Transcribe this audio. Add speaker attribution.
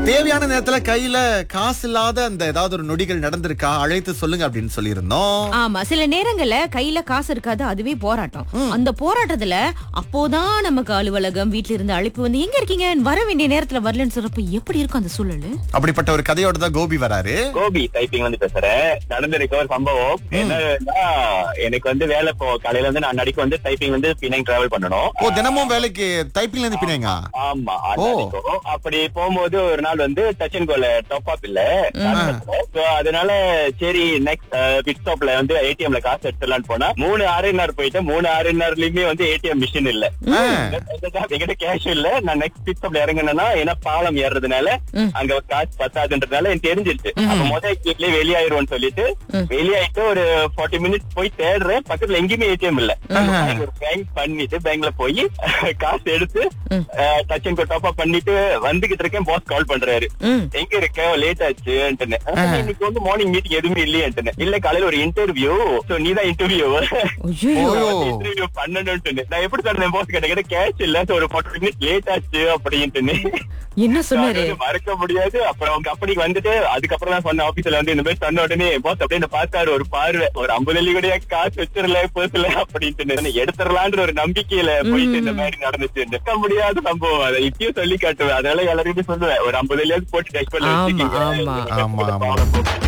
Speaker 1: தேவையான நேரத்துல கையில காசு இல்லாத அந்த ஏதாவது ஒரு நொடிகள் நடந்திருக்கா அழைத்து சொல்லுங்க அப்படின்னு சொல்லியிருந்தோம்
Speaker 2: ஆமா சில நேரங்கள்ல கையில காசு இருக்காது அதுவே போராட்டம் அந்த போராட்டத்துல அப்போதான் நமக்கு அலுவலகம் வீட்ல இருந்து அழைப்பு வந்து எங்க இருக்கீங்க வர வேண்டிய நேரத்துல வரலன்னு சொல்றப்ப எப்படி இருக்கும் அந்த சூழல்
Speaker 1: அப்படிப்பட்ட ஒரு கதையோட தான் கோபி வராரு
Speaker 3: கோபி டைப்பிங் வந்து பேசுறேன் நடந்திருக்க ஒரு சம்பவம் என்னன்னா எனக்கு வந்து வேலை போ காலையில வந்து நான் நடிக்க வந்து டைப்பிங் வந்து பிணைங் டிராவல் பண்ணணும்
Speaker 1: ஓ தினமும் வேலைக்கு டைப்பிங்ல இருந்து பிணைங்க
Speaker 3: ஆமா
Speaker 1: ஓ.
Speaker 3: அன்னைக்கும். அப்படி போகும்போது ஒரு நாள் வந்து டச் அண்ட் கோல டாப் அப் இல்ல So, அதனால சரி நெக்ஸ்ட் பிட் ஸ்டாப்ல வந்து ஏடிஎம்ல காசு எடுத்துலாம்னு போனா மூணு ஆர்என்ஆர் போயிட்டு மூணு ஆர்என்ஆர்லயுமே வந்து ஏடிஎம் மிஷின் இல்ல
Speaker 1: ஆ.
Speaker 3: என்கிட்ட கேஷ் இல்ல நான் நெக்ஸ்ட் பிட் ஸ்டாப்ல இறங்கினா ஏன்னா பாலம் ஏறுறதுனால அங்க காசு பத்தாதுன்றதுனால எனக்கு தெரிஞ்சிருச்சு அப்ப முதல் வீட்லயே வெளியாயிருவோம்னு சொல்லிட்டு வெளியாயிட்டு ஒரு 40 மினிட்ஸ் போய் தேடுறேன் பக்கத்துல எங்கேயுமே ஏடிஎம் இல்ல ஒரு பேங்க் பண்ணிட்டு பேங்க்ல போய் காசு எடுத்து டச் அண்ட் டாப் அப் பண்ணிட்டு வந்துகிட்டு இருக்கேன் பாஸ் கால் பண்றாரு
Speaker 2: ம்.
Speaker 3: எங்க இருக்க லேட் ஆச்சுன்னு இன்னைக்கு வந்து மார்னிங் மீட்டிங் எதுவுமே இல்லையான்ட்டு இல்ல காலையில ஒரு இன்டர்வியூ சோ நீதான் இன்டர்வியூ
Speaker 2: ஐயோ
Speaker 1: ஓ.
Speaker 3: இன்டர்வியூ பண்ணணும்னு நான் எப்படி சொன்னேன் போஸ் கிட்ட கிட்ட கேஷ் இல்ல so ஒரு ஃபார்ட்டி மினிட்ஸ் லேட் ஆச்சு அப்படின்ட்டு
Speaker 2: என்ன சொன்னாரு
Speaker 3: அது மறக்க முடியாது அப்புறம் அவங்க கம்பெனிக்கு வந்துட்டு அதுக்கப்புறம் தான் சொன்ன ஆபீஸ்ல வந்து இந்த மாதிரி சொன்ன உடனே பாஸ் அப்படியே என்ன பார்த்தாரு ஒரு பார்வை ஒரு ஐம்பது வெள்ளி கூட காசு வச்சிடல பேசல அப்படின்ட்டு எடுத்துடலான்ற ஒரு நம்பிக்கையில போயிட்டு இந்த மாதிரி நடந்துச்சு நிற்க முடியாத சம்பவம் அதை இப்பயும் சொல்லி காட்டுவேன் அதனால எல்லாருமே சொல்லுவேன் ஒரு ஐம்பது வெள்ளியாவது போட்டு டெஸ்ட் பண்ணி
Speaker 2: ஆமா,
Speaker 3: வச்சுக்கீங்க.
Speaker 2: ஆமா.
Speaker 1: ஆமா, ஆமா.
Speaker 3: பாவம்.